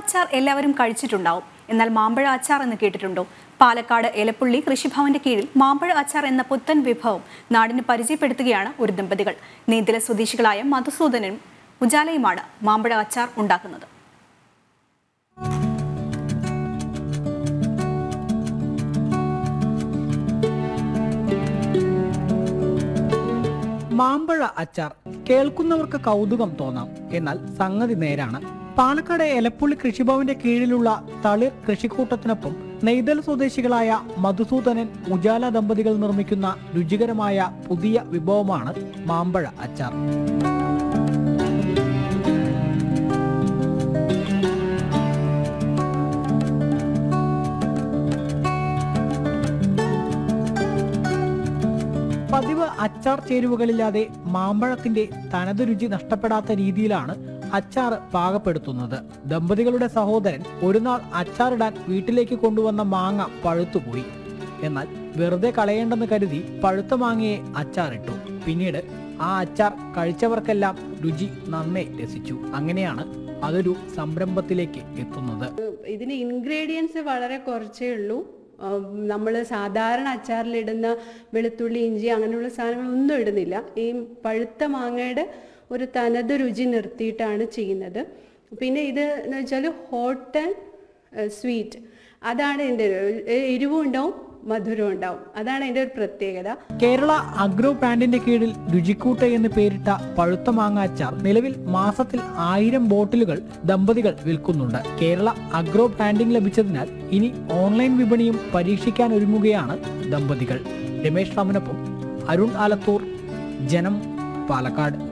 അച്ചാർ എല്ലാവരും കഴിച്ചിട്ടുണ്ടാവും എന്നാൽ മാമ്പഴ അച്ചാർ എന്ന് കേട്ടിട്ടുണ്ടോ പാലക്കാട് എലപ്പുള്ളി കൃഷിഭവന്റെ കീഴിൽ മാമ്പഴ അച്ചാർ എന്ന പുത്തൻ വിഭവം നാടിന് പരിചയപ്പെടുത്തുകയാണ് ഒരു ദമ്പതികൾ നീന്തല സ്വദേശികളായ മധുസൂദനും ഉജാലയുമാണ് മാമ്പഴ അച്ചാർ ഉണ്ടാക്കുന്നത് മാമ്പഴ അച്ചാർ കേൾക്കുന്നവർക്ക് കൗതുകം തോന്നാം എന്നാൽ സംഗതി നേരാണ് പാലക്കാട് എലപ്പുള്ളി കൃഷിഭവന്റെ കീഴിലുള്ള തളിർ കൃഷിക്കൂട്ടത്തിനൊപ്പം നെയ്തൽ സ്വദേശികളായ മധുസൂദനൻ ഉജാല ദമ്പതികൾ നിർമ്മിക്കുന്ന രുചികരമായ പുതിയ വിഭവമാണ് മാമ്പഴ അച്ചാർ പതിവ് അച്ചാർ ചേരുവകളില്ലാതെ മാമ്പഴത്തിന്റെ തനത് രുചി നഷ്ടപ്പെടാത്ത രീതിയിലാണ് അച്ചാർ പാകപ്പെടുത്തുന്നത് ദമ്പതികളുടെ സഹോദരൻ ഒരു നാൾ അച്ചാറിടാൻ വീട്ടിലേക്ക് കൊണ്ടുവന്ന മാങ്ങ പഴുത്തുപോയി എന്നാൽ വെറുതെ കളയേണ്ടെന്ന് കരുതി പഴുത്ത മാങ്ങയെ അച്ചാറിട്ടു പിന്നീട് ആ അച്ചാർ കഴിച്ചവർക്കെല്ലാം രുചി നന്നേ രസിച്ചു അങ്ങനെയാണ് അതൊരു സംരംഭത്തിലേക്ക് എത്തുന്നത് ഇതിന് ഇൻഗ്രീഡിയൻസ് വളരെ കുറച്ചേ ഉള്ളൂ നമ്മൾ സാധാരണ അച്ചാറിലിടുന്ന വെളുത്തുള്ളി ഇഞ്ചി അങ്ങനെയുള്ള സാധനങ്ങളൊന്നും ഇടുന്നില്ല ഈ പഴുത്ത മാങ്ങയുടെ ഒരു തനത് രുചി നിർത്തിയിട്ടാണ് ചെയ്യുന്നത് പിന്നെ ഇത് എന്ന് വെച്ചാൽ ഹോട്ട് ആൻഡ് സ്വീറ്റ് അതാണ് ഇതിൻ്റെ എരിവും ഉണ്ടാവും മധുരവും ഉണ്ടാവും അതാണ് അതിൻ്റെ ഒരു പ്രത്യേകത കേരള അഗ്രോ ബ്രാൻഡിന്റെ കീഴിൽ രുചിക്കൂട്ട എന്ന് പേരിട്ട പഴുത്ത മാങ്ങ അച്ചാർ നിലവിൽ മാസത്തിൽ ആയിരം ബോട്ടിലുകൾ ദമ്പതികൾ വിൽക്കുന്നുണ്ട് കേരള അഗ്രോ ബ്രാൻഡിംഗ് ലഭിച്ചതിനാൽ ഇനി ഓൺലൈൻ വിപണിയും പരീക്ഷിക്കാൻ ഒരുങ്ങുകയാണ് ദമ്പതികൾ രമേശ് റാമിനൊപ്പം അരുൺ ആലത്തൂർ ജനം പാലക്കാട്